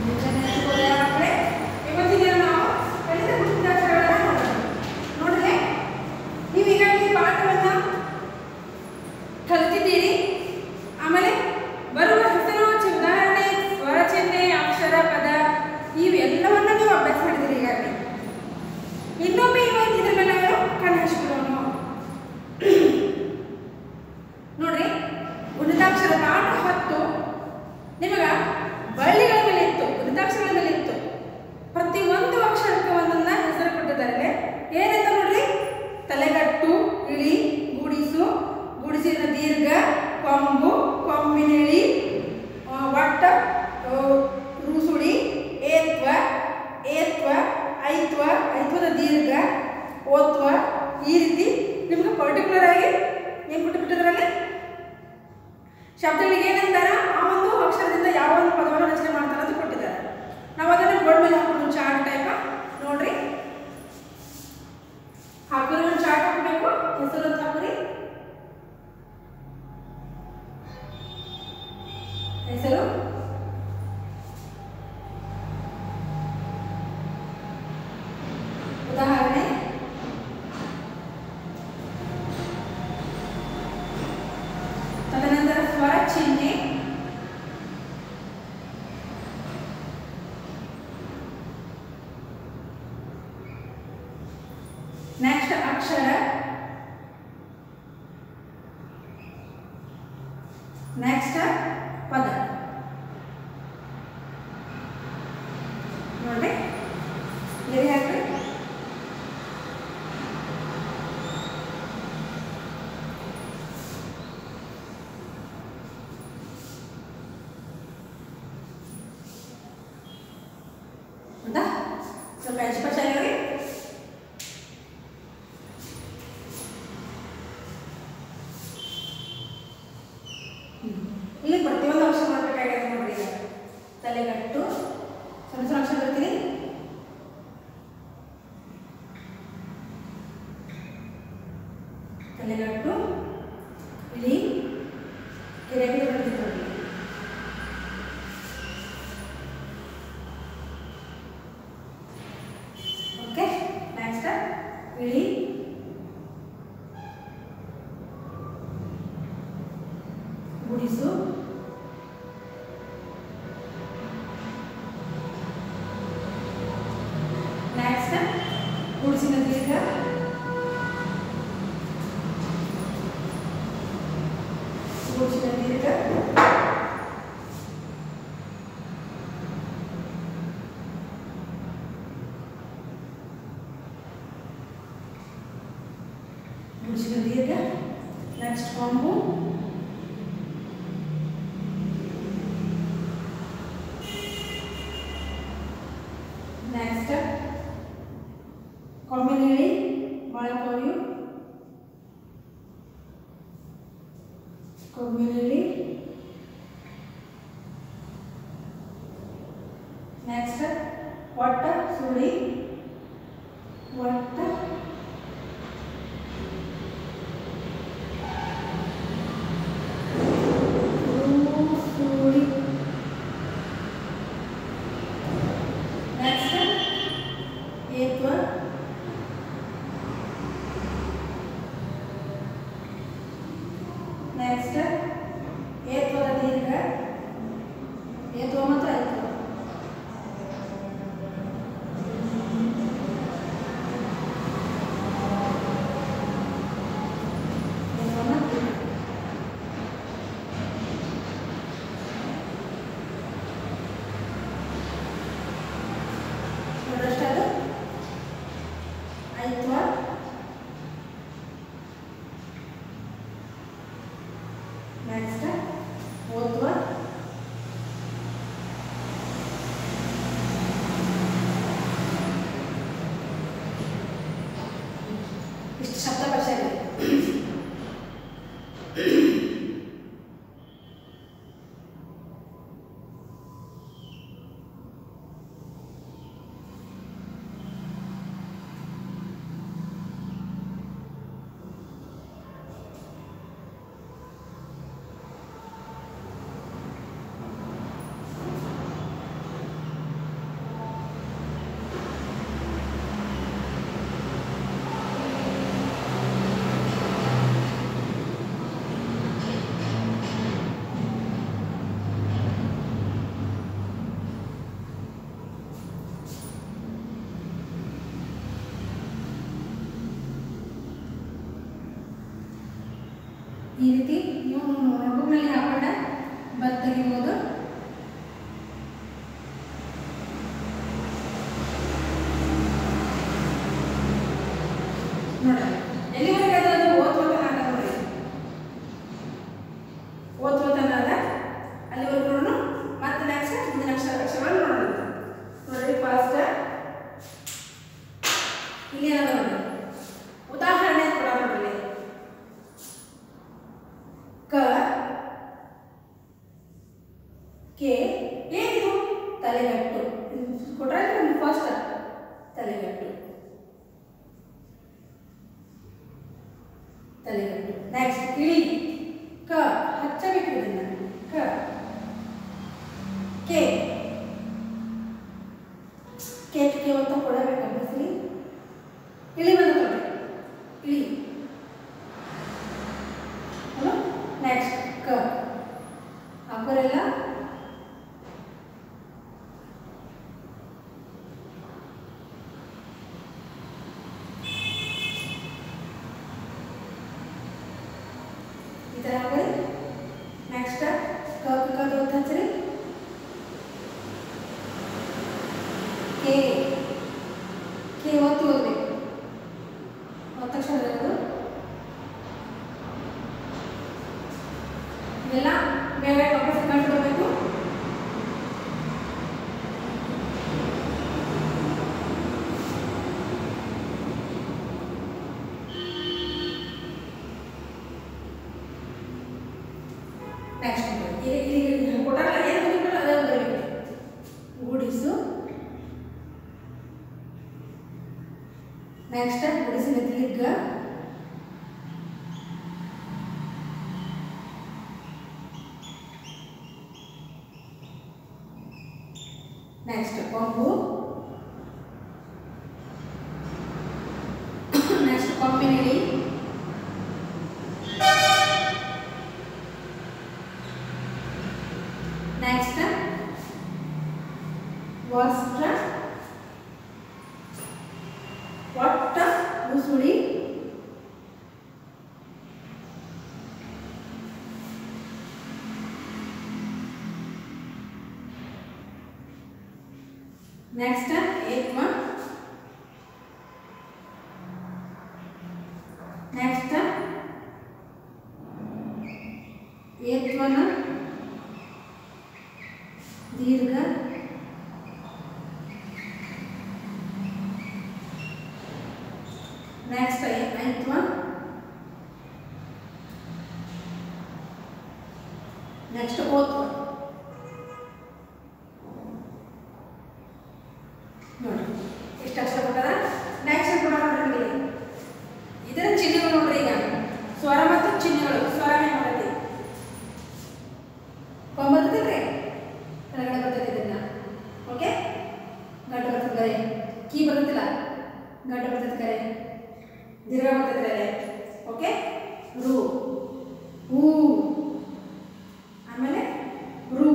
ಇವತ್ತಿನ ನಾವು ಕಲಿತ ಗುರುತಾಕ್ಷರಗಳನ್ನ ನೋಡೋಣ ನೋಡ್ರಿ ನೀವು ಈಗಾಗಲೇ ಪಾಠವನ್ನ ಕಲಿತಿದ್ದೀರಿ ಆಮೇಲೆ ಬರುವ ಹೆಸರು ಚಿ- ಉದಾಹರಣೆ ಸ್ವರ ಚಿಹ್ನೆ ಅಕ್ಷರ ಪದ ಇವೆಲ್ಲವನ್ನ ನೀವು ಅಭ್ಯಾಸ ಮಾಡಿದಿರಿ ಈಗಾಗಲೇ ಇನ್ನೊಮ್ಮೆ ಇವತ್ತು ಇದ್ರ ಮೇಲೆ ನಾವು ಕಣ್ಣು ಹಚ್ಕೊಳ್ಳೋಣ ನೋಡ್ರಿ ಉನ್ನತಾಕ್ಷರ ಪಾಠ ಹತ್ತು ನಿಮಗ ಬಳ್ಳಿಗಳ ಮೇಲೆ ಇತ್ತು ಉನ್ನತಾಕ್ಷರಗಳ ಮೇಲೆ ಇತ್ತು ಪ್ರತಿ ಒಂದು ಅಕ್ಷರಕ್ಕೆ ಒಂದನ್ನ ಹೆಸರು ಕೊಟ್ಟಿದ್ದಾರೆ ಏನಂತ ನೋಡ್ರಿ ತಲೆಗಟ್ಟು ಇಳಿ ಗುಡಿಸು ಗುಡಿಸಿದ ದೀರ್ಘ ಕೊಂಬು ಕೊಂಬಿನಿಳಿ ಆ, ವಟ್ಟ ಆ, ರೂಸುಡಿ ಏತ್ವ ಏತ್ವ ಐತ್ವ ಐತ್ವದ ದೀರ್ಘ ಓತ್ವ ಈ ರೀತಿ ನಿಮ್ಗೆ ಪರ್ಟಿಕ್ಯುಲರ್ ಆಗಿ ಏನು ಕೊಟ್ಟುಬಿಟ್ಟಿದ್ರಲ್ಲಿ ಶಬ್ದಗಳಿಗೆ ಏನಂತಾರ ಆ ಒಂದು ಅಕ್ಷರದಿಂದ ಯಾವ ಒಂದು ಪದವನ್ನು ರಚನೆ ಮಾಡ್ತಾರೆ ಅಂತ ಕೊಟ್ಟಿದ್ದಾರೆ ನಾವು ಅದನ್ನ ಬೋರ್ಡ್ ಮೇಲೆ ಹಾಕೊಂಡು ಚಾರ್ಟ್ ಟೈಪ್ ನೋಡ್ರಿ ಹಾಕಿರೋ ಒಂದು ಚಾರ್ಟ್ ಹಾಕಬೇಕು ಹೆಸರು ಅಂತ ಹಾಕ್ರಿ ಹೆಸರು ಉದಾಹರಣೆ ತದನಂತರ ಸ್ವರ ಚಿಹ್ನೆ ನೆಕ್ಸ್ಟ್ ಅಕ್ಷರ ನೆಕ್ಸ್ಟ್ ಪದ ನೋಡ್ರಿ ಎಲ್ಲಿ ಹಾಕ್ರಿ ಹೌದಾ ಸ್ವಲ್ಪ ಹೆಚ್ಚು ಕಷ್ಟ ಆಗ್ಯಾವ್ರಿ ಇಲ್ಲಿ ಪ್ರತಿಯೊಂದು ಅಂಶ ಮಾಡಬೇಕಾಗಿದೆ ನೋಡ್ರಿ ಈಗ ತಲೆಗಟ್ಟು ಸಣ್ಣ ಸಣ್ಣ ಅಕ್ಷರ ಬರ್ತೀರಿ ತಲೆಗಟ್ಟು ಇಳಿ ಗಿರಕಿ ಬರ್ತಿತ್ತು ನೋಡಿ ಓಕೆ ನೆಕ್ಸ್ಟ್ ಇಳಿ ಗುಡಿಸು ನೆಕ್ಸ್ಟ್ ಗುಡಿಸಿನ ದೀರ್ಘ ಗುಡಿಸಿನ ದೀರ್ಘ ಗುಡಿಸಿನ ದೀರ್ಘ ನೆಕ್ಸ್ಟ್ ಕೊಂಬು ನೆಕ್ಸ್ಟ್ ಕೊಂಬಿನೇಳಿ ಮೊಳಕೊಯ್ಯು ಕೊಂಬಿನೇಳಿ ನೆಕ್ಸ್ಟ್ ಒಟ್ಟ ಸುಳಿ ಒಟ್ಟ ಸುಳಿ ನೆಕ್ಸ್ಟ್ ಏತ್ವ ನೆಕ್ಸ್ಟ್ ಏತ್ವದ ದೀರ್ಘ ಏತ್ವ ಮಾತ್ರ ಏತ್ವ ಏತ್ವನ ದೀರ್ಘ ಎರಡಷ್ಟದು ಐತ್ವ ನೆಕ್ಸ್ಟ್ ಓದ್ವ ಇಷ್ಟು ಶಬ್ದ ಭಾಷೆ ಈ ರೀತಿ ನೀವು ನೋಟ್ಬುಕ್ನಲ್ಲಿ ಹಾಕೊಂಡ ಬರ್ ತೆಗಿಬೋದು ನೋಡ್ರಿ ಎಲ್ಲಿವರೆಗೆ ಅದು ಅದು ಓದ್ಕೋತಾನ ಅದ ನೋಡ್ರಿ ಓದ್ಕೋತಾನ ಅದ ಅಲ್ಲಿವರೆಗೂ ನೋಡೋಣ ಮತ್ತೆ ನೆಕ್ಸ್ಟ್ ಮುಂದಿನ ಅಕ್ಷರ ಅಕ್ಷರವನ್ನು ನೋಡೋಣ ನೋಡ್ರಿ ಫಸ್ಟ್ ಇಲ್ಲಿ ಏನದ ನೋಡ್ರಿ ಉದಾಹರಣೆ ಕೊಡ ನೋಡ್ರಿ ಕ ಕೆ ಏನಿದು ತಲೆಗಟ್ಟು ಕೊಟ್ರೆ ಫಸ್ಟ್ ತಲೆಗಟ್ಟು ತಲೆಗಟ್ಟು ನೆಕ್ಸ್ಟ್ ಕಿಳಿ ಕ ಹಚ್ಚಬೇಕು ಇದನ್ನ ಕ ಕೆ ಕೇಟ್ ಕೆ ಅಂತ ಕೊಡಬೇಕು ಕಂಪಲ್ಸರಿ ಇಳಿ ಬಂದ ಕೊಡ್ರಿ ಇಳಿ ನೆಕ್ಸ್ಟ್ ಕ ಹಾಕೋರೆಲ್ಲ ಈ ಥರ ಹಾಕೊಳ್ಳಿ ನೆಕ್ಸ್ಟ್ ಕ ಕ ದೊಡ್ಡ ಹಚ್ಚಿರಿ ಕೆ ಕೆ ಒತ್ತಿ ಓದಬೇಕು ಒತ್ತ ತಕ್ಷಣ ಅದು ಇವೆಲ್ಲ ಬೇರೆ ವಾಪಸ್ ಕಂಡುಕೊಳ್ಬೇಕು ನೆಕ್ಸ್ಟ್ ಈಗ ಈಗ ಕೊಟ್ಟಾರಲ್ಲ ಏನು ಬಂದಿಲ್ಲ ಅದೇ ಬರಬೇಕು ಗೂಡಿಸು ನೆಕ್ಸ್ಟ್ ಗುಡಿಸಿನ ದೀರ್ಘ ನೆಕ್ಸ್ಟ್ ಕೊಂಬು ನೆಕ್ಸ್ಟ್ ಕೊಂಬಿನಿಡಿ ನೆಕ್ಸ್ಟ್ ವಸ್ತ್ರ ಒಟ್ಟ ಉಸುಳಿ ನೆಕ್ಸ್ಟ್ ಏತ್ಮ ನೆಕ್ಸ್ಟ್ ಏತ್ವನ ದೀರ್ಘ ನೆಕ್ಸ್ಟ್ ಐತ್ವ ನೆಕ್ಸ್ಟ್ ಓತ್ವ ನೋಡಿ ಎಷ್ಟು ಅಕ್ಷರ ಕೊಟ್ಟಾರ ನೆಕ್ಸ್ಟ್ ಕೂಡ ನೋಡ್ರಿ ಇಲ್ಲಿ. ಇದರ ಚಿಹ್ನೆಗಳು ನೋಡ್ರಿ ಈಗ ಸ್ವರ ಮತ್ತು ಚಿಹ್ನೆಗಳು ಸ್ವರ ಹೆಂಗ್ ಬರ್ತೈತಿ ಕೊಂಬ ಬರ್ತೈತ್ರಿ ಕೆಳಗಡೆ ಬರ್ತೈತಿ ಇದನ್ನ ಓಕೆ ಗಂಟು ಬರ್ತೈತಿ ಕರೆ ಕೀ ಬರ್ತೈತಿಲ್ಲ ಗಂಟು ಬರ್ತೈತಿ ಕರೆ ದೀರ್ಘ ಬರ್ತೈತಿ ಕರೆ ಓಕೆ ರು ಹೂ ಆಮೇಲೆ ರು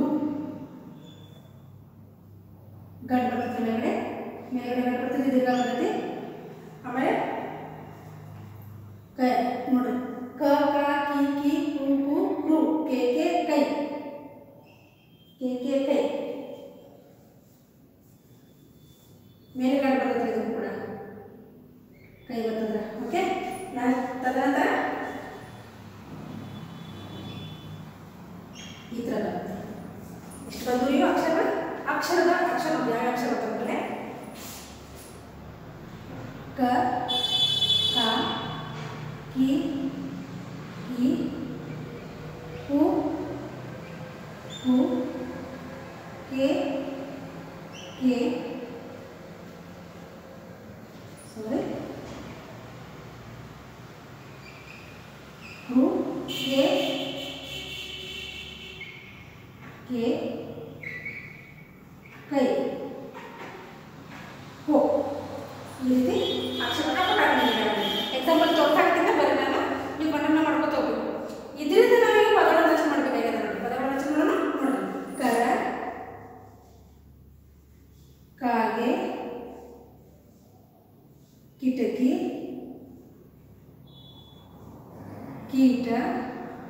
ಗಂಟು ಬರ್ತೈತಿ ಮೇಲ್ಗಡೆ ಮೇಲ್ಗಡೆ ಗಂಟು ಬರ್ತೈತಿ ದೀರ್ಘ ಬರ್ತೈತಿ ಆಮೇಲೆ ಕೈ ನೋಡ್ರಿ ಕ ಕ ಕಿ ಕಿ ಕು ಕು ರು ಕೆ ಕೆ ಕೈ ಕೆ ಕೆ ಕೈ ಮೇಲೆ ಗಂಟು ಬರ್ತೈತಿ ಇದು ಕೂಡ ಕೈ ಬರ್ತದ ಓಕೆ ತದನಂತರ ಈ ಥರ ಬರುತ್ತೆ ಇಷ್ಟು ಬಂದು ಇವು ಅಕ್ಷರ ಅಕ್ಷರದ ಅಕ್ಷರ ಯಾವ ಅಕ್ಷರ ಬರ್ತದೆ ಕ ಕ ಕಿ ಕಿ ಕು ಕು ಕೆ ಕೆ ಸಾರಿ ಕು ಕೆ ಕೆ ಕೈ ಹೋ ಈ ರೀತಿ ಅಕ್ಷರನ ಕೊಟ್ಟಾಗಿದ್ದೀನಿ ಎಕ್ಸಾಂಪಲ್ ತೋರ್ಸಾಕತ್ತಿಂದ ಬರೀ ನಾನು ನೀವು ಕಣ್ಣನ್ನ ಮಾಡ್ಕೊತ ಹೋಗ್ಬೇಕು ಇದರಿಂದ ನಾವೀಗ ಪದಗಳ ರಚನೆ ಮಾಡಬೇಕಾಗಿದೆ ನೋಡಿ ಪದಗಳ ರಚನೆ ಮಾಡೋಣ ನೋಡಿ ಕರ ಕಾಗೆ ಕಿಟಕಿ ಕೀಟ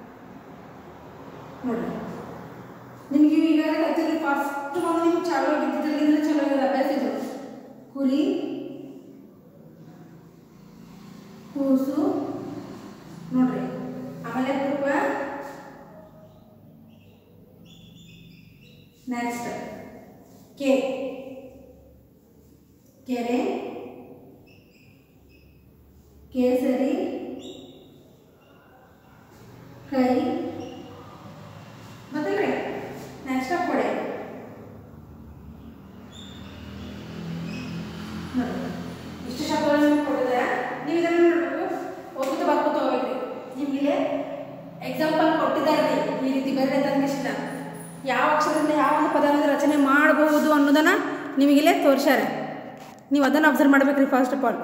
ಕೆ ಕೆರೆ ಕೇಸರಿ ಕೈ ಗೊತ್ತಲ್ರಿ ನೆಕ್ಸ್ಟ್ ಕೊಡೆ ನೋಡಿ ಇಷ್ಟು ಶಬ್ದಗಳನ್ನು ಕೊಟ್ಟಿದ್ದಾರೆ ನೀವು ಇದನ್ನು ನೋಡಬೇಕು ಓದ್ಕೊತ ಬರ್ಕೊತ ಹೋಗ್ಬೇಕ್ರಿ ನಿಮಗೆ ಎಕ್ಸಾಂಪಲ್ ಕೊಟ್ಟಿದ್ದಾರೆ ಈ ರೀತಿ ಬೇರೆ ತಂದಿಷ್ಟ ಯಾವ ಅಕ್ಷರದಿಂದ ಯಾವ ಒಂದು ಪದವನ್ನು ರಚನೆ ಮಾಡಬಹುದು ಅನ್ನೋದನ್ನು ನಿಮಗಿಲ್ಲೇ ತೋರಿಸ್ಯಾರೆ ನೀವು ಅದನ್ನು ಅಬ್ಸರ್ವ್ ಮಾಡ್ಬೇಕ್ರಿ ಫಸ್ಟ್ ಆಫ್ ಆಲ್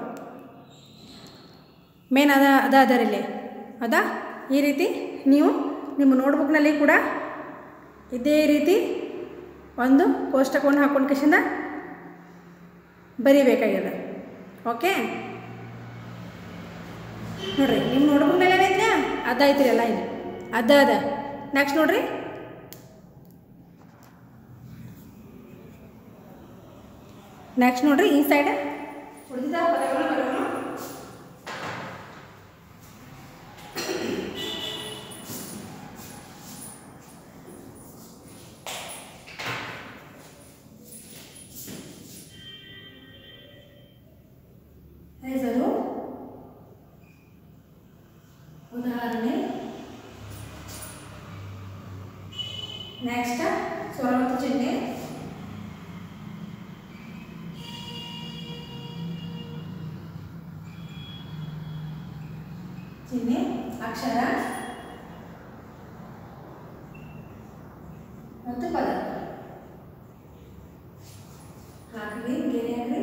ಮೇನ್ ಅದ ಅದ ಅದರ ಇಲ್ಲಿ ಅದ ಈ ರೀತಿ ನೀವು ನಿಮ್ಮ ನೋಟ್ಬುಕ್ನಲ್ಲಿ ಕೂಡ ಇದೇ ರೀತಿ ಒಂದು ಕೋಷ್ಟಕವನ್ನು ಹಾಕೊಂಡು ಕಿಶಿಂದ ಬರೀಬೇಕಾಗ್ಯದ ಓಕೆ ನೋಡ್ರಿ ನಿಮ್ಮ ನೋಟ್ಬುಕ್ನಲ್ಲಿ ಏನೈತ್ಲ ಅದ ಐತ್ರಿ ಎಲ್ಲ ಇಲ್ಲಿ ಅದ ಅದ ನೆಕ್ಸ್ಟ್ ನೋಡ್ರಿ ನೆಕ್ಸ್ಟ್ ನೋಡ್ರಿ ಈ ಸೈಡ್ ಉಳಿದ ಪದಗಳು ಬರೋಣ ಹೆಸರು ಉದಾಹರಣೆ ನೆಕ್ಸ್ಟ್ ಸ್ವರ ಮತ್ತು ಚಿಹ್ನೆ ಚಿಹ್ನೆ ಅಕ್ಷರ ಮತ್ತು ಪದ ಹಾಕ್ರಿ ಗೆರೆ ಹಾಕ್ರಿ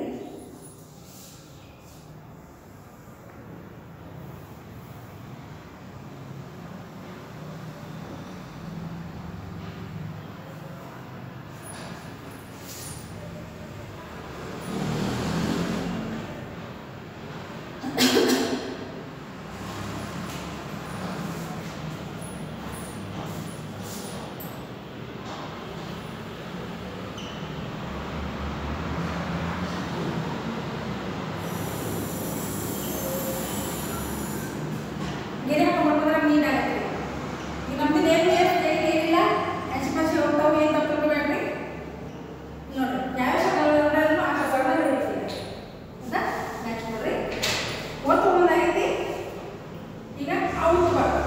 ಗೆರೆ ಹಾಕೊಂಡ್ಬಂದ್ರೆ ಮೀನ್ ಆಗತ್ತೆ ಈಗ ನಮ್ದು ನೇಮ್ ನೇಮ್ ಏನಿಲ್ಲ ಹಚ್ಚಿ ಪಚ್ಚಿ ಹೋಗ್ತಾವು ಏನು ತಪ್ಪಿರ್ಬೇಡ್ರಿ ನೋಡ್ರಿ ಯಾವ ಶಬ್ದಗಳನ್ನು ಆ ಶಬ್ದಗಳನ್ನ ಬರೀತೀವಿ ಹೌದಾ ನೆಕ್ಸ್ಟ್ ನೋಡ್ರಿ ಒತ್ತು ಒಂದಾಗೈತಿ ಈಗ ಔಟ್ ಬರ್ತಾರೆ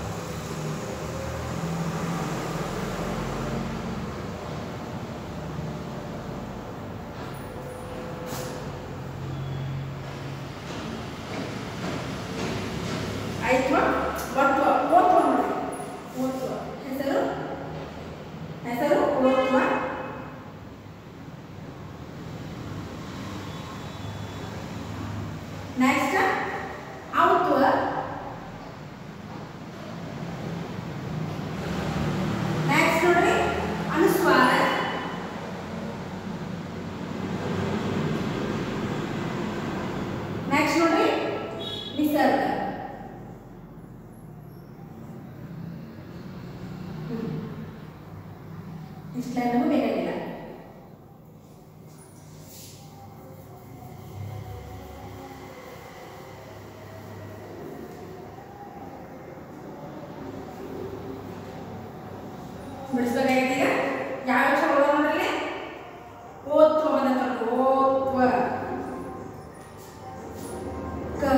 ಆಯ್ತು ಒತ್ತು ಓದ್ವ ನೋಡಿ ಓದ್ವ ಹೆಸರು ಹೆಸರು ಓದ್ವ ನೆಕ್ಸ್ಟ್ ಔತ್ವ ನೆಕ್ಸ್ಟ್ ನೋಡ್ರಿ ಅನುಸ್ವಾರ ನೆಕ್ಸ್ಟ್ ನೋಡ್ರಿ ನಿಸರ್ಗ ಇಷ್ಟು ಲೈನ್ ನಮಗೆ ಬೇಕಾಗಿಲ್ಲ ಬಿಡಿಸ್ಬೇಕಾಗೈತೆ ಈಗ ಯಾವ ಅಕ್ಷರ ಓದೋಣ ನೋಡ್ರಲ್ಲಿ ಓದ್ವ ಬಂದಂತ ಓದ್ವ ಕ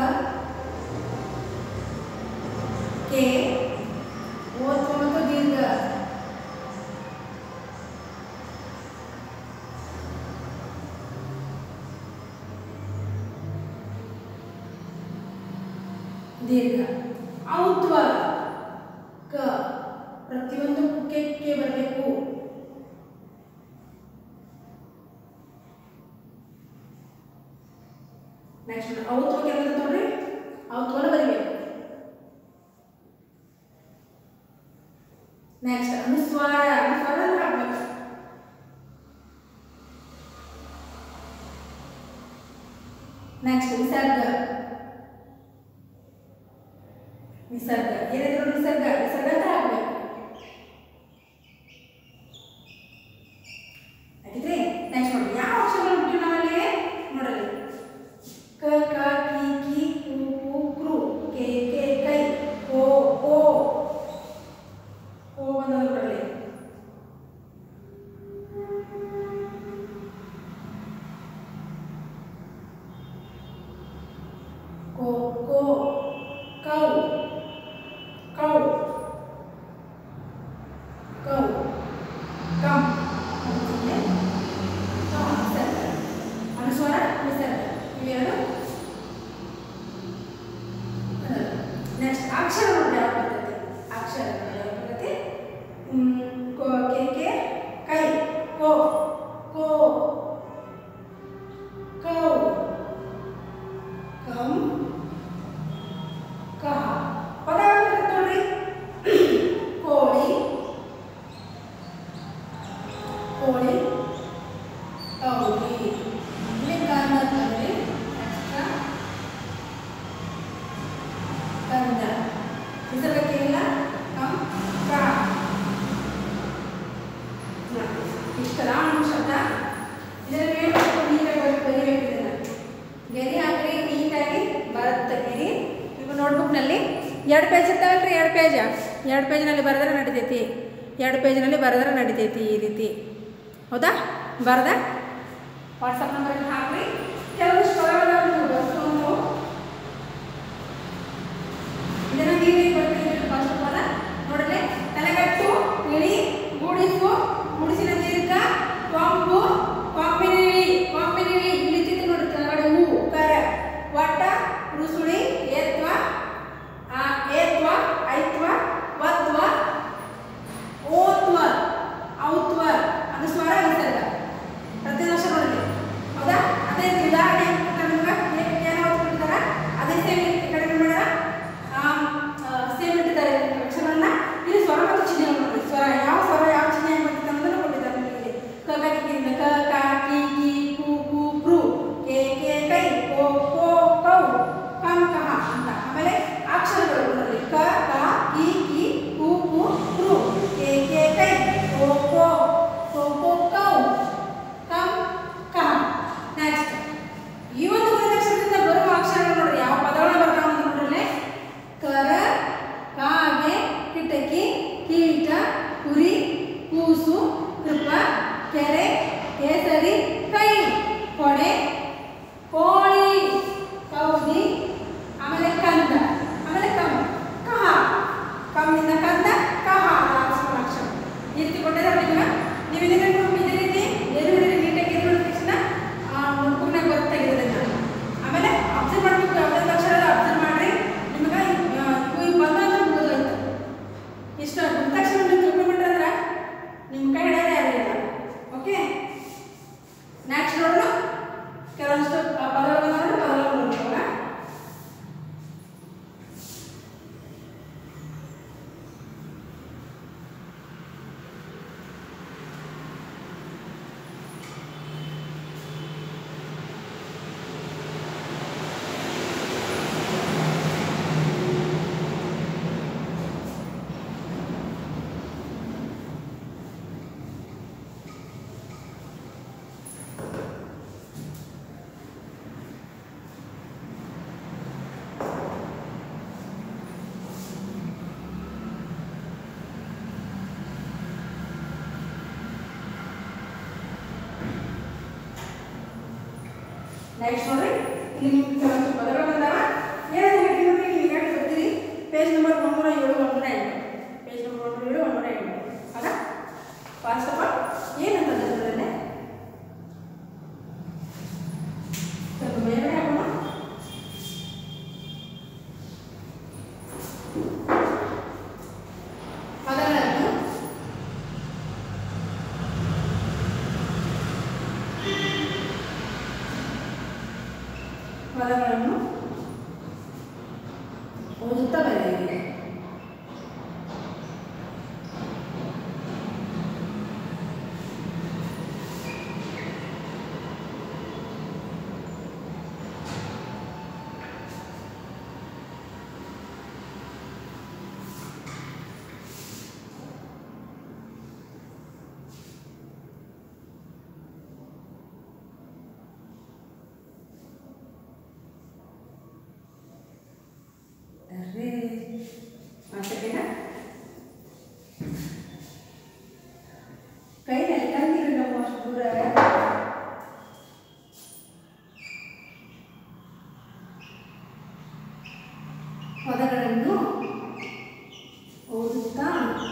ಕೆ ಓದ್ವ ಮತ್ತು ದೀರ್ಘ ದೀರ್ಘ ಔತ್ವ ಕ ಪ್ರತಿಯೊಂದು ಕೆ ಕೆ ಬರಬೇಕು ನೆಕ್ಸ್ಟ್ ಔತ್ವ ಕೆಲಸ ನೋಡ್ರಿ ಔತ್ವನ ಬರಿಬೇಕು ನೆಕ್ಸ್ಟ್ ಅನುಸ್ವಾರ ಅನುಸ್ವಾರ ಹಾಕ್ಬೇಕು ನೆಕ್ಸ್ಟ್ ವಿಸರ್ಗ ನಿಸರ್ಗ ಏನಿದ್ರು ನಿಸರ್ಗ ನಿಸರ್ಗ ಅಂತ ಹಾಕ್ಬೇಕು ಆಯ್ತ್ರಿ ನೆಕ್ಸ್ಟ್ ನೋಡಿ ಯಾವ ಅಕ್ಷರಗಳು ಬಿಟ್ಟು ನಾವಲ್ಲಿ ನೋಡಲಿ ಕ ಕ ಕಿ ಕಿ ಕು ಕು ಕ್ರು ಕೆ ಕೆ ಕೈ ಓ ಓ ಓ ಅನ್ನೋದು ನೋಡಲಿ ಇಲ್ಲಿ ಕಂದ ಅಂತಂದ್ರೆ ಎಕ್ಸ್ಟ್ರಾ ಕಂದ ಹೆಸರಕ್ಕೆಲ್ಲ ಕಂ ಪ್ರಾ ಇಷ್ಟಲ್ಲ ಒಂದು ಶಬ್ದ ಇದರಲ್ಲಿ ಹೇಳ್ಬೇಕು ನೀಟಾಗಿ ಬರಿ ಬರಿಬೇಕು ಇದನ್ನ ಗೆರಿ ಹಾಕ್ರಿ ನೀಟಾಗಿ ಬರುತ್ತೆ ಗೆರಿ ನಿಮ್ಮ ನೋಟ್ಬುಕ್ನಲ್ಲಿ ಎರಡು ಪೇಜ್ ಇರ್ತಾವಲ್ರಿ ಎರಡು ಪೇಜ ಎರಡು ಪೇಜ್ನಲ್ಲಿ ಬರೆದ್ರೆ ನಡಿತೈತಿ ಎರಡು ಪೇಜ್ನಲ್ಲಿ ಬರೆದ್ರೆ ನಡಿತೈತಿ ಈ ರೀತಿ ಹೌದಾ ಬರದ ವಾಟ್ಸಪ್ ನಂಬರ್ಗೆ ಹಾಕ್ರಿ ಕೆಲವಷ್ಟು ಪದಗಳನ್ನು ನೀವು ಬರ್ಕೊಂಡು ಇದನ್ನು ನೀವೇ ಬರ್ತೀನಿ ಫಸ್ಟ್ ಪದ ನೋಡಲೆ ತಲೆಗಟ್ಟು ಇಳಿ ಗೂಡಿಸು ಗುಡಿಸಿನ ದೀರ್ಘ ಕೊಂಬು ಕೊಂಬಿನಿಳಿ ಕೊಂಬಿನಿಳಿ ಇಳಿತಿತ್ತು ನೋಡಿ ಕೆಳಗಡೆ ಹೂ ಕರ ವಟ ರುಸುಳಿ ಏತ್ವ ಆ ಏತ್ವ ಐತ್ವ ವತ್ವ ಓತ್ವ ಔತ್ವ ಅದು ಸ್ವರ ವಿಸರ್ಗ ಪ್ರತಿ ವರ್ಷ ನೋಡಲಿ ಹೌದಾ ಅದೇ ಉದಾಹರಣೆ ನಮ್ಗೆ ಏನು ಓದ್ಬಿಟ್ಟಿದಾರ ಅದೇ ಸೇಮ್ ಈ ಕಡೆ ಮಾಡ್ಯಾರ ಸೇಮ್ ಇಟ್ಟಿದ್ದಾರೆ ಅಕ್ಷರವನ್ನ ಇಲ್ಲಿ ಸ್ವರ ಮತ್ತು ಚಿಹ್ನೆ ನೋಡ್ರಿ ಸ್ವರ ಯಾವ ಸ್ವರ ಯಾವ ಚಿಹ್ನೆ ಮಾಡ್ತಿದ್ದ ಅನ್ನೋದನ್ನು ಕೊಟ್ಟಿದ್ದಾರೆ ನಿಮಗೆ ಕ ಕ ಕಿ ಕಿಂದ ಕ ಕ ಕಿ ಕಿ ಕು ಕು ಪ್ರು ಕೆ ಕೆ ಕೈ ಕೋ ಕೋ ಕೌ ಕಂ ಕಹ ಅಂತ ಆಮೇಲೆ ಅಕ್ಷರಗಳು ನೋಡ್ರಿ ಕ ಕ ಕಿ ಕಿ ಕು ಕು ಪ್ರು ಕೆ ಕೆ ಕೈ ಕೋ ಕೋ ಕೋ ಕೋ ಕೌ ಕಂ ಕಹ ನೆಕ್ಸ್ಟ್ ಈ ಒಂದು ಅಕ್ಷರದಿಂದ ಬರುವ ಅಕ್ಷರಗಳು ನೋಡ್ರಿ ಯಾವ ಪದಗಳು ಬರ್ತಾವ ಅಂತ ನೋಡ್ರಿ ಕರ ಕಾಗೆ ಕಿಟಕಿ ಕೀಟ ಕುರಿ ಕೂಸು ಕೃಪ ಕೆರೆ ಕೇಸರಿ ಕೈ ಕೊಡೆ ಕೋಳಿ ಕೌದಿ ಆಮೇಲೆ ಕಂದ ಆಮೇಲೆ ಕಮ್ ಕಹ ಕಮ್ಮಿಂದ ಕಂದ ಕಹ ಅಕ್ಷರ ಅಕ್ಷರ ಈ ರೀತಿ ಕೊಟ್ಟಿದ್ದಾರೆ ನಿಮ್ಗೆ ನೀವು ಇದನ್ನ ನೋಡಿ ಇದೇ ರೀತಿ ಎದು ಹಿಡಿದು ನೀಟಾಗಿ ಎದು ಹಿಡಿದ ತಕ್ಷಣ ನೋಟ್ಬುಕ್ನಾಗ ಬರುತ್ತೆ ಇದನ್ನ ಆಮೇಲೆ ಅಬ್ಸರ್ವ್ ಮಾಡಬೇಕು ಯಾವುದೇ ಅಕ್ಷರ ಅಬ್ಸರ್ವ್ ಮಾಡ್ರಿ ನಿಮ್ಗೆ ಇವು ಬಂದ ಅಂದ್ರೆ ಮುಗಿದೋಯ್ತು ಇಷ್ಟು ಬಂದ ತಕ್ಷಣ ನೀವು ತಿಳ್ಕೊಂಡ್ಬಿಟ್ರೆ ಅಂದ್ರೆ ನಿಮ್ಮ ಕೈ ಹಿಡಿಯೋದೇ ಆಗಿಲ್ಲ ಓಕೆ ನೆಕ್ಸ್ಟ್ ನೋಡೋಣ ಕೆಲವೊಂದಿಷ್ಟು ಪದಗಳು ಬಂದ ನೋಡಿ ಪದಗಳು ನೋಡ್ಕೊಳ್ಳೋಣ ನೆಕ್ಸ್ಟ್ ನೋಡ್ರಿ ಇಲ್ಲಿ ನಿಮ್ಗೆ ಕೆಲವೊಂದು ಪದಗಳು ಬಂದಾವ ಏನಾದ್ರು ಹೇಳಿ ನೋಡ್ರಿ ನೀವು ಈಗಾಗಲೇ ಬರ್ತೀರಿ ಪೇಜ್ ನಂಬರ್ ಒಂದೂರ ಏಳು ಒಂದೂರ ಎಂಟು ಪೇಜ್ ನಂಬರ್ ಒಂದೂರ ಏಳು ಒಂದೂರ ಎಂಟು ಹೌದಾ ಫಾಸ್ಟ್ ಆಫ್ ಆಲ್ ಏನಂತಂದ್ರೆ ಅದರಲ್ಲೇ ಸ್ವಲ್ಪ ಮೇಲ್ಗಡೆ ಹಾಕೋಣ ಪದಗಳನ್ನು ಪದಗಳನ್ನು ಓದುತ್ತಾ ಬರೆಯಿರಿ ಅರೆ ಮಾತಾಡಿನ ಕೈನಲ್ಲಿ ತಂದಿರು ನಮ್ಮ ಅಷ್ಟು ದೂರ ಪದಗಳನ್ನು ಓದುತ್ತಾ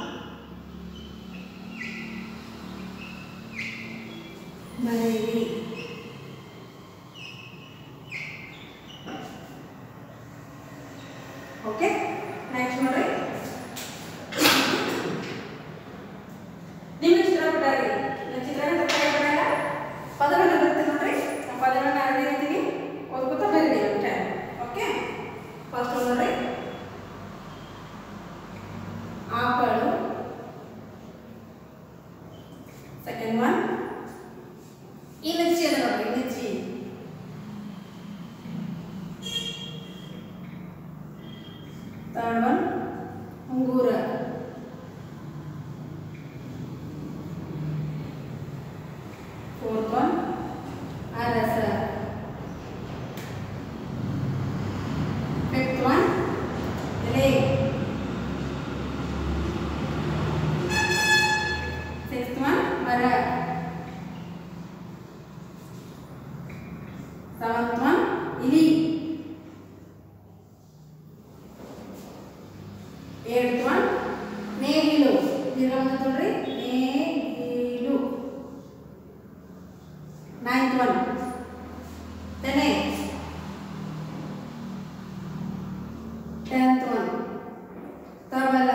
ಬರೆಯಿರಿ ಓಕೆ ನೆಕ್ಸ್ಟ್ ನೋಡ್ರಿ ನಿಮ್ಗೆ ಚಿತ್ರ ಕೊಟ್ಟಾರಿ ನಾನು ಚಿತ್ರನ ತಪ್ಪಾಗಿಲ್ಲ ಪದಗಳನ್ನ ಬರುತ್ತೆ ನೋಡ್ರಿ ಆ ಪದಗಳನ್ನ ಅದೇ ರೀತಿಗೆ ಓದ್ಕೊತಾ ಬರೀರಿ ಅಷ್ಟೇ ಓಕೆ ಫಸ್ಟ್ ನೋಡ್ರಿ ಆಕಳು ಸೆಕೆಂಡ್ ಒನ್ ಇಲಚಿರ ಸೆವೆಂತ್ ಒನ್ ಇಲಿ ಏಳ್ತ್ ಒನ್ ನೇಗಿಲು ದೀರ್ಘ ನೋಡ್ರಿ ನೇಗಿಲು ನೈನ್ತ್ ಒನ್ ತೆನೆ ಟೆಂತ್ ಒನ್ ತಬಲ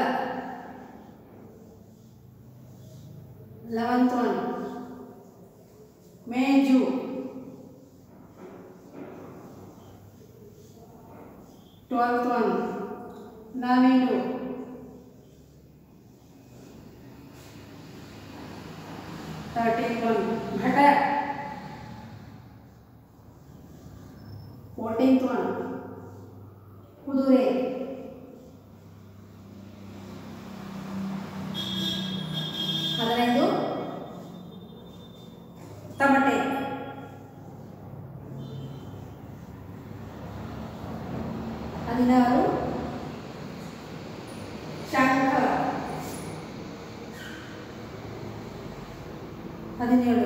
ಲೆವೆಂತ್ ಒನ್ ಮೇಜು ಟ್ವೆಲ್ತ್ ಒನ್ ನವಿಲು ತರ್ಟೀನ್ ಒನ್ ಘಟ ಫೋರ್ಟೀನ್ತ್ ಒನ್ ಕುದುರೆ ಹದಿನೈದು ತಮಟೆ ಹದಿನಾರು ಶಂಖ ಹದಿನೇಳು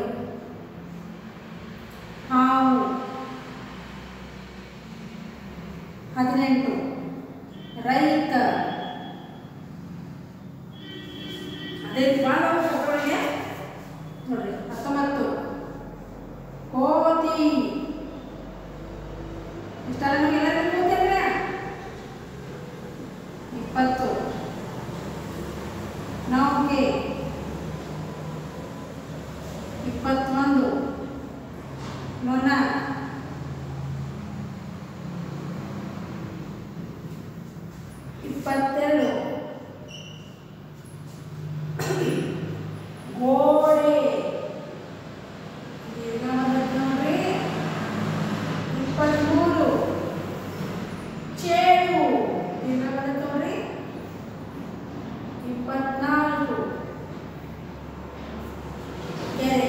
ಹಾವು ಹದಿನೆಂಟು ರೈತ ಅದೇ ಭಾಳ ಶಬ್ದಗಳಿಗೆ ನೋಡ್ರಿ ಹತ್ತೊಂಬತ್ತು ಕೋತಿ ಇಷ್ಟೆಲ್ಲ ನಮಗೆಲ್ಲರಿಗೂ ಗೊತ್ತಿದ್ರೆ ಇಪ್ಪತ್ತು ನೌಕೆ ಇಪ್ಪತ್ತೊಂದು ನೊಣ ಇಪ್ಪತ್ತೆರಡು ಗೋಡೆ ದೀರ್ಘ ಬಂದದ್ದು ನೋಡ್ರಿ ಇಪ್ಪತ್ತ್ಮೂರು ಚೇಳು ದೀರ್ಘ ಬಂದದ್ದು ನೋಡ್ರಿ ಇಪ್ಪತ್ನಾಲ್ಕು ಕೆರೆ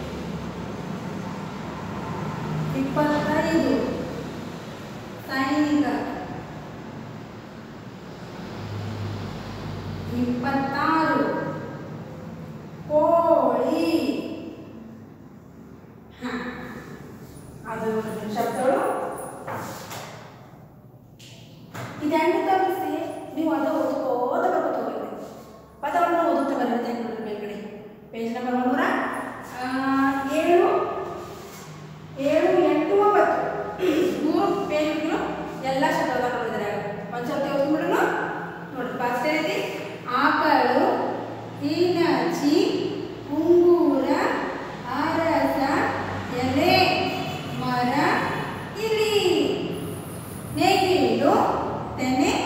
ಇಪ್ಪತ್ತೈದು ಸೈನಿಕ ಇಪ್ಪತ್ತಾರು ಕೋಳಿ ಹ. ಅದು ಶಬ್ದಗಳು ಇದೆಂಟು ತಪ್ಪಿಸಿ ನೀವು ಅದು ಓದ್ಕೋತ ಬರ್ಕೋತ ಹೋಗ್ಬೇಕು ಪದವನ್ನು ಓದುತ್ತಾ ಬರುತ್ತೆ ನೋಡ್ರಿ ಮೇಲ್ಗಡೆ ಪೇಜ್ ನಂಬರ್ ಮುನ್ನೂರ ಆ, ಏಳು ಏಳು ಎಂಟು ಒಂಬತ್ತು ಮೂರು ಪೇಜ್ಗಳು ಎಲ್ಲ ಶಬ್ದಗಳನ್ನ ನೋಡಿದ್ದಾರೆ ಒಂದ್ಸಲ ಓದ್ಕೊಂಡ್ಬಿಡೋಣ ನೋಡಿ ಫಸ್ಟ್ ಏನೈತಿ ಆಕಳು ಈನಚಿ ಉಂಗೂರ ಅರಸ ಎಲೆ ಮರ ಇಲಿ ನೇಗಿಲು ತೆನೆ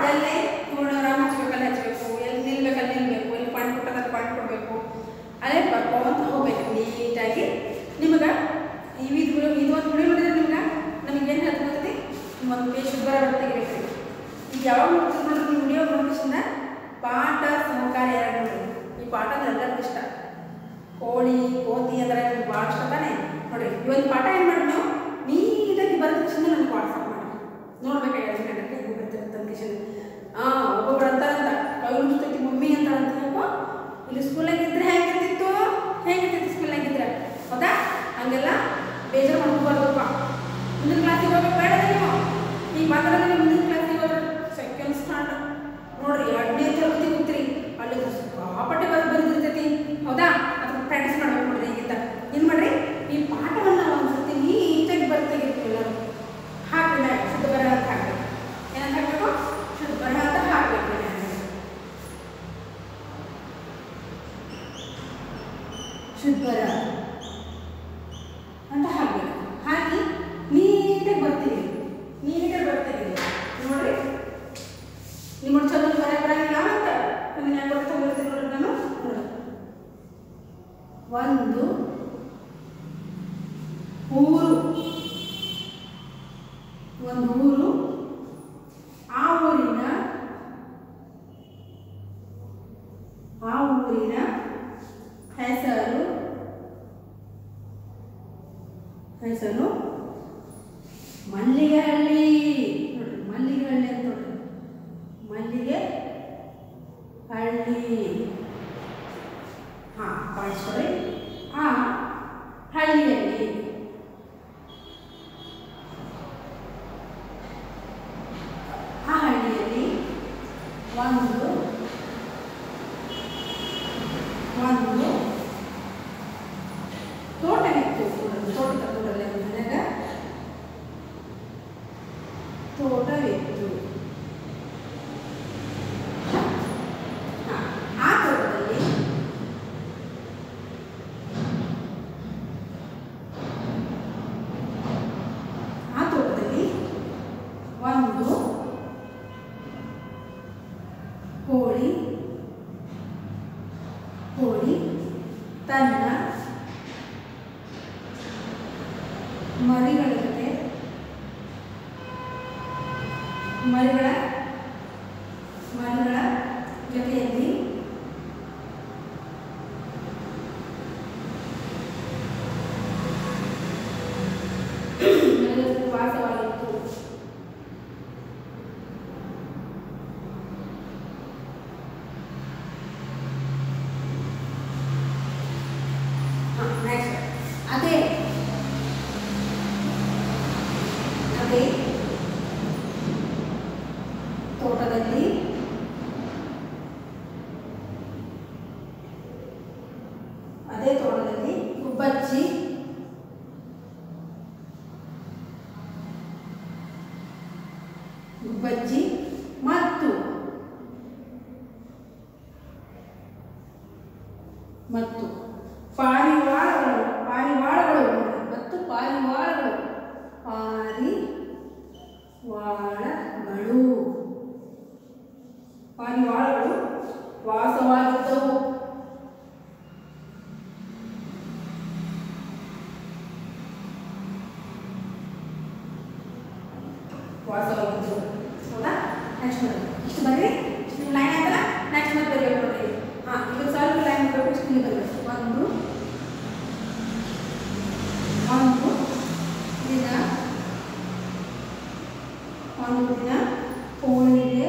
ಎಲ್ಲೇ ಪೂರ್ಣ ರಾಮ ಹಚ್ಬೇಕಲ್ಲಿ ಹಚ್ಚಬೇಕು ಎಲ್ಲಿ ನಿಲ್ಬೇಕಲ್ಲಿ ನಿಲ್ಬೇಕು ಎಲ್ಲಿ ಪಾಯಿಂಟ್ ಕೊಟ್ಟದಲ್ಲಿ ಪಾಯಿಂಟ್ ಕೊಡಬೇಕು ಅದೇ ಬರ್ಕೊಂತ ಹೋಗ್ಬೇಕು ನೀಟಾಗಿ ನಿಮಗೆ ಇವು ಇದು ಇದು ಒಂದು ಗುಡಿ ನೋಡಿದ್ರೆ ನಿಮ್ಗೆ ನಮಗೆ ಏನು ಹೇಳ್ತದೆ ಒಂದು ಪೇಜ್ ಶುದ್ಧರ ತೆಗಿಬೇಕು ಈಗ ಯಾವಾಗ ನೋಡ್ತೀವಿ ನೋಡ್ರಿ ನೀವು ವಿಡಿಯೋ ನೋಡಿದ ಪಾಠ ಸಹಕಾರ ಎರಡು ನೋಡ್ರಿ ಈ ಪಾಠ ಅಂದ್ರೆ ಎಲ್ಲರಿಗೂ ಇಷ್ಟ ಕೋಳಿ ಕೋತಿ ಅಂದ್ರೆ ನಿಮ್ಗೆ ಭಾಳ ಇಷ್ಟ ತಾನೆ ನೋಡ್ರಿ ಇವತ್ತು ಪಾಠ ಏನು ಮಾಡಿ ನಾವು ನೀಟಾಗಿ ಬರೆದ ತಕ್ಷಣ ನನಗೆ ವಾಟ್ಸಪ್ ಮಾಡಿ ನೋಡ್ಬೇಕಾಗಿ ಗಂಟೆ ಹೆಂಗೆ ಬರ್ತಿರುತ್ತೆ ಅಂದ್ಕೇಶನ್ ಹಾಂ ಒಬ್ಬೊಬ್ರು ಅಂತಾರಂತ ಕೈ ಮುಗಿಸ್ತೈತಿ ಮಮ್ಮಿ ಅಂತಾರಂತ ಹೇಳಪ್ಪ ಇಲ್ಲಿ ಸ್ಕೂಲಾಗ ಇದ್ರೆ ಹೇಗಿರ್ತಿತ್ತು ಹೇಗಿರ್ತಿತ್ತು ಸ್ಕೂಲಾಗ ಇದ್ರೆ ಹೌದಾ ಹಂಗೆಲ್ಲ ಬೇಜಾರು ಮಾಡ್ಕೋಬಾರ್ದಪ್ಪ ಮುಂದಿನ ಕ್ಲಾಸಿಗೆ ಹೋಗ್ಬೇಕು ಬೇಡ ನೀವು ಈಗ ಮಾತಾಡೋದ್ರೆ ಮುಂದಿನ ಕ್ಲಾಸಿಗೆ ಹೋದ್ರೆ ಸೆಕೆಂಡ್ ಸ್ಟಾಂಡ್ ನೋಡ್ರಿ ಎರಡನೇ ತರಗತಿ ಹೋಗ್ತೀರಿ ಅಲ್ಲಿ ಸಿಕ್ಕಾಪಟ್ಟೆ ಬರ್ ಬರೆದಿರ್ತೈತಿ ಹೌದಾ ಅದನ್ನ ಪ್ರಾಕ್ಟೀಸ್ ಮಾಡ್ಬೇಕು ನೋಡ್ರಿ ಈಗಿಂದ ಏನು ಮಾಡ್ರಿ ಈ ಪಾಠವನ್ನು ಒಂದ್ಸತಿ ನೀಟಾಗಿ ಬರ್ತಾಗಿರ್ತೀವಿ ಎಲ್ಲರೂ ಹಾಕ್ರಿ ಶುದ್ಧ ಬರಹ ಅಂತ ಹಾಕ್ಬೇಕು ಏನಂತ ಹಾಕ್ಬೇಕು ಶುದ್ಧ ಬರಹ ಅಂತ ಹಾಕ್ಬೇಕು ಶುದ್ಧ ಬರಹ ಅಂತ ಹಾಕ್ಬೇಕು ಹಾಕಿ ನೀಟಾಗಿ ಬರ್ತೀವಿ ನೀಟಾಗಿ ಬರ್ತೀವಿ ನೋಡ್ರಿ ನಿಮ್ಮ ಚಲೋ ಬರ ಬರಂಗಿಲ್ಲ ಅಂತ ಅದನ್ನ ಯಾಕೆ ಬರ್ತಾ ಬರ್ತೀನಿ ನೋಡ್ರಿ ನಾನು ನೋಡಿ ಒಂದು ಊರು ಒಂದು ಊರು ಆ ಊರಿನ ಆ ಊರಿನ ಹೆಸರು ಹೆಸರು ಮಲ್ಲಿಗೆಹಳ್ಳಿ ನೋಡ್ರಿ ಮಲ್ಲಿಗೆಹಳ್ಳಿ ಅಂತ ನೋಡ್ರಿ ಮಲ್ಲಿಗೆ ಹಳ್ಳಿ ಹಾ ಪಾಯಿಸ್ಕೊಡಿ ಆ ಹಳ್ಳಿಯಲ್ಲಿ ಆ ಹಳ್ಳಿಯಲ್ಲಿ ಒಂದು ಒಂದು ತೋಟವಿತ್ತು ತೋಟ ತೋಟದಲ್ಲಿ ಮನೆಯಾಗ ತೋಟವಿತ್ತು ಹಾ, ಆ ತೋಟದಲ್ಲಿ ಆ ತೋಟದಲ್ಲಿ ಒಂದು ಕೋಳಿ ಕೋಳಿ ತನ್ನ ಮರಿಗಳ ಜೊತೆ ಮರಿಗಳ ಮರಿಗಳ ಜೊತೆಯಲ್ಲಿ ಮರಿಗಳ ಜೊತೆ ವಾಸವಾಗಿತ್ತು ನೆಕ್ಸ್ಟ್ ಅದೇ ಅದೇ ತೋಟದಲ್ಲಿ ಅದೇ ತೋಟದಲ್ಲಿ ಗುಬ್ಬಚ್ಚಿ ಗುಬ್ಬಚ್ಚಿ ಮತ್ತು ಮತ್ತು ಪಾರಿವಾಳಗಳು ಪಾರಿವಾಳಗಳು ಮತ್ತು ಪಾರಿವಾಳಗಳು ಪಾರಿವಾಳಗಳು ಪಾರಿವಾಳಗಳು ವಾಸವಾಗಿದ್ದವು ವಾಸವಾಗಿದ್ದವು ಹೌದಾ ನೆಕ್ಸ್ಟ್ ನೋಡಿ ಇಷ್ಟು ಬರ್ರಿ ಇಷ್ಟು ಲೈನ್ ಆಯ್ತಲ್ಲ ನೆಕ್ಸ್ಟ್ ಮತ್ತೆ ಬರೀಬೇಕು ನೋಡ್ರಿ ಹಾಂ ಇದು ಸ್ವಲ್ಪ ಲೈನ್ ಬರಬೇಕು ಇಷ್ಟು ಇಲ್ಲಿ ಬರಬೇಕು ಒಂದು ಒಂದು ದಿನ ಒಂದು ದಿನ ಕೋಳಿಗೆ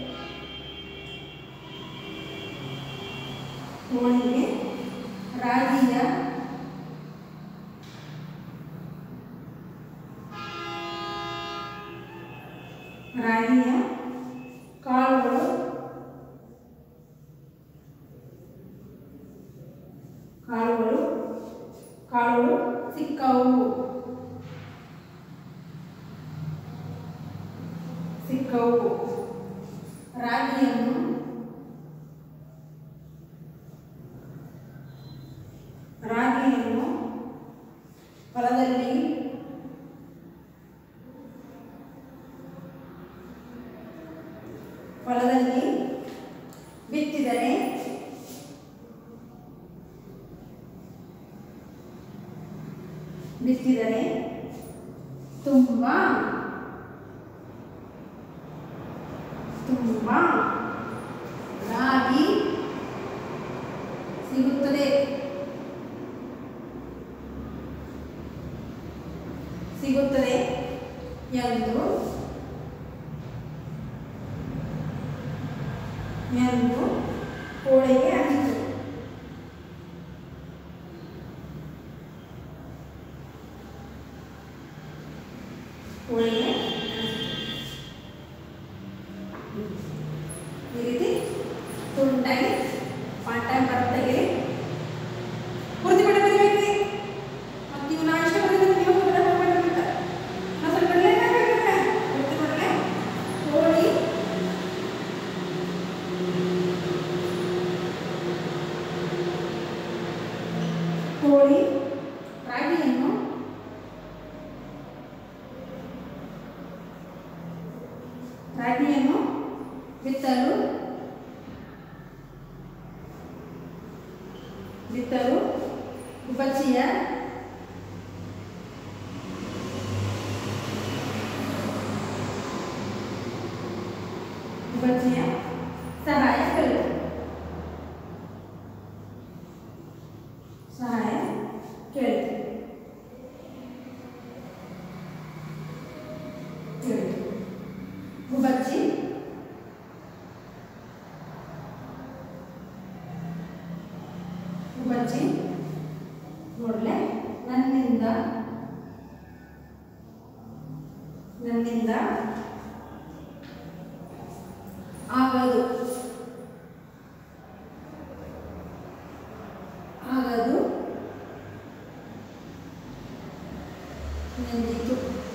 ಕೋಳಿಗೆ ರಾಗಿಯ ರಾಗಿಯ ಕಾಳುಗಳು ಕಾಳುಗಳು ಕಾಳುಗಳು ಸಿಕ್ಕವು ಸಿಕ್ಕವು ರಾಗಿಯನ್ನು ಹೊಲದಲ್ಲಿ ಬಿತ್ತಿದರೆ ಬಿತ್ತಿದರೆ ತುಂಬ ತುಂಬ ರಾಗಿ ಸಿಗುತ್ತದೆ ಸಿಗುತ್ತದೆ ಎಂದು ಎಂದು ಕೋಳಿಗೆ ಅನಿಸಿತು ಕೋಳಿಗೆ ಅನಿಸಿತು ಈ ರೀತಿ ತುಂಡಾಗಿ ಪಾರ್ಟ್ ಟೈಮ್ ಬರುತ್ತೆ ಪೂರ್ತಿ ಪಡೆ ಬರೀಬೇಕ್ರಿ ಮತ್ತು ನೀವು ನಾ ಇಷ್ಟ ಬರೆದ್ರೆ ನೀವು ಕೂಡ ಮಾಡ್ಬೇಕಂತ ನಾ ಸ್ವಲ್ಪ ಲೇಟ್ ಆಗಬೇಕಲ್ಲ ಪೂರ್ತಿ ಪಡಲೆ ಕೋಳಿ ಕೋಳಿ ರಾಗಿಯನ್ನು ರಾಗಿಯನ್ನು ಬಿತ್ತಲು ಬಿತ್ತಲು ಗುಬ್ಬಚ್ಚಿಯ ಗುಬ್ಬಚ್ಚಿಯ ಸಹಾಯ ಕೇಳಿತು ಸಹಾಯ ಕೇಳಿತು ಕೇಳಿತು ಗುಬ್ಬಚ್ಚಿ ಗುಬ್ಬಚ್ಚಿ ನೋಡ್ಲೆ ನನ್ನಿಂದ ನನ್ನಿಂದ ಆಗದು ಆಗದು ನೆಂದಿತು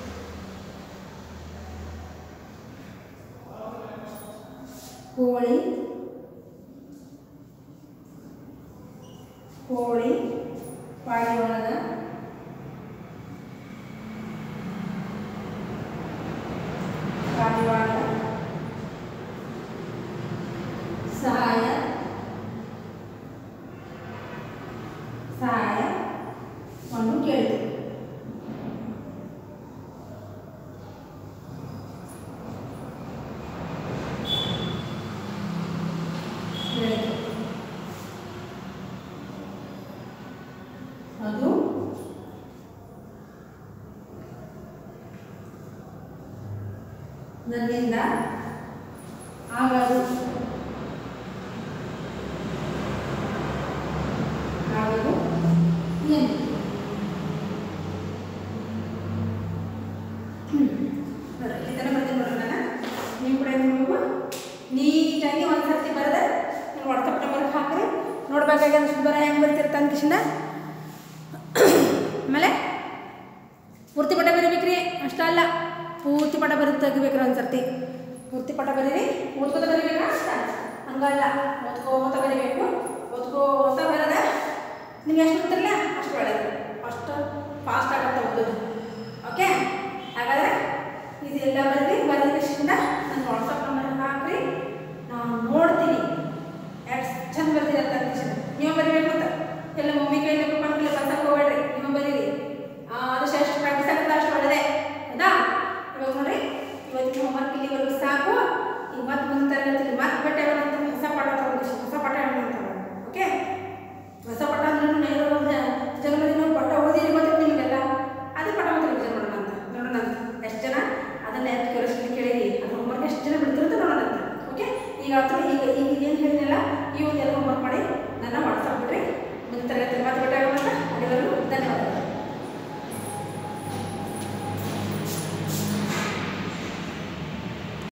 ಕೋಳಿ ಕೋಳಿ ಪಾರಿವಾಳದ ಪಾರಿವಾಳದ ಸಹಾಯ ಸಹಾಯವನ್ನು ಕೇಳಿತು ಕೇಳಿತು ಅದು ನನ್ನಿಂದ ಆಗದು ಆಗದು ಎಂದು ಹ್ಮ್. ನೋಡ್ರಿ, ಇದನ್ನ ಬರ್ತೀನಿ ನೋಡ್ರಿ ನಾನು ನೀವು ಕೂಡ ಏನು ಮಾಡ್ಬೇಕು ನೀಟಾಗಿ ಒಂದು ಸರ್ತಿ ಬರೆದ ನೀವು ವಾಟ್ಸಪ್ ನಂಬರ್ಗೆ ಹಾಕ್ರಿ ನೋಡ್ಬೇಕಾಗಿ ಅನ್ಸುತ್ತೆ ಬರ ಹೆಂಗೆ ಬರ್ತಿರ್ತ ಅಂದ್ಕಿಸಿಂದ ಆಮೇಲೆ ಪೂರ್ತಿ ಪಟ ಬರೀಬೇಕ್ರಿ ಅಷ್ಟ ಅಲ್ಲ ಪೂರ್ತಿ ಪಟ ಬರೀ ತೆಗಿಬೇಕ್ರಿ ಒಂದು ಸರ್ತಿ ಪೂರ್ತಿ ಪಟ ಬರೀರಿ ಓದ್ಕೋತ ಬರೀಬೇಕಾ ಅಷ್ಟ ಹಂಗಲ್ಲ ಓದ್ಕೋತ ಬರೀಬೇಕು ಓದ್ಕೋತ ಬರದ ನಿಮ್ಗೆ ಎಷ್ಟು ಗೊತ್ತಿರಲ್ಲ ಅಷ್ಟು ಒಳ್ಳೆಯದು ಅಷ್ಟು ಫಾಸ್ಟ್ ಆಗುತ್ತೆ ಓದೋದು ಓಕೆ ಹಾಗಾದರೆ ಇದೆಲ್ಲ ಬರೀರಿ ಬರೆದ ತಕ್ಷಣ ನನ್ನ ವಾಟ್ಸಪ್ ನಂಬರ್ ಹಾಕ್ರಿ ನಾನು ನೋಡ್ತೀನಿ ಎಷ್ಟು ಚಂದ ಬರ್ತೀರಿ ಅಂತ ತಕ್ಷಣ ನೀವು ಬರೀಬೇಕು ಅಂತ ಎಲ್ಲ ಮಮ್ಮಿ ಕೈಯಲ್ಲಿ ಮಕ್ಕಳು ಬರ್ಸಕ್ಕೆ ಹೋಗ್ಬೇಡ್ರಿ ನೀವು ಬರೀರಿ ಆದಷ್ಟು ಎಷ್ಟು ಪ್ರಾಕ್ಟೀಸ್ ಆಗುತ್ತೆ ಅಷ್ಟು ಒಳ್ಳೆಯದೇ ಹೌದಾ ಇವಾಗ ನೋಡ್ರಿ ಇವತ್ತಿನ ಹೋಮ್ವರ್ಕ್ ಇಲ್ಲಿವರೆಗೂ ಸಾಕು ಈಗ ಮತ್ತೆ ಮುಂದೆ ತರಗತಿಲಿ ಮತ್ತೆ ಬಟ್ಟೆ